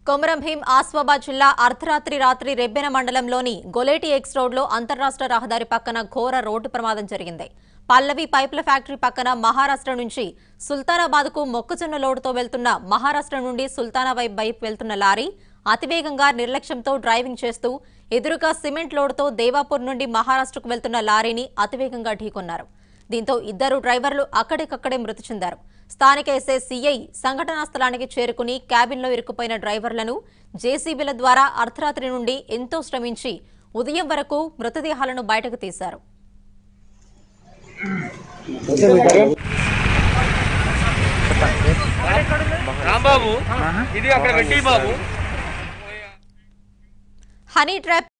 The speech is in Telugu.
కొమరం భీం ఆస్వాబాద్ జిల్లా అర్ధరాత్రి రాత్రి రెబ్బెన మండలంలోని గొలేటి ఎక్స్ రోడ్లో అంతర్రాష్ట్ర రహదారి పక్కన ఘోర రోడ్డు ప్రమాదం జరిగింది పల్లవి పైపుల ఫ్యాక్టరీ పక్కన మహారాష్ట్ర నుంచి సుల్తానాబాద్కు మొక్కజొన్న లోడుతో వెళ్తున్న మహారాష్ట్ర నుండి సుల్తానాబాద్ వైపు వెళ్తున్న లారీ అతివేగంగా నిర్లక్ష్యంతో డ్రైవింగ్ చేస్తూ ఎదురుగా సిమెంట్ లోడుతో దేవాపూర్ నుండి మహారాష్ట్రకు వెళ్తున్న లారీని అతివేగంగా ఢీకొన్నారు దీంతో ఇద్దరు డ్రైవర్లు అక్కడికక్కడే మృతి చెందారు స్థానిక ఎస్ఐ సిఐ సంఘటనా స్థలానికి చేరుకుని క్యాబిన్లో ఇరుక్కుపోయిన డ్రైవర్లను జేసీబీల ద్వారా అర్ధరాత్రి నుండి ఎంతో శ్రమించి ఉదయం వరకు మృతదేహాలను బయటకు తీశారు రాంబాబు ఇది అక్కడ పెట్టి బాబు హనీ ట్రాప్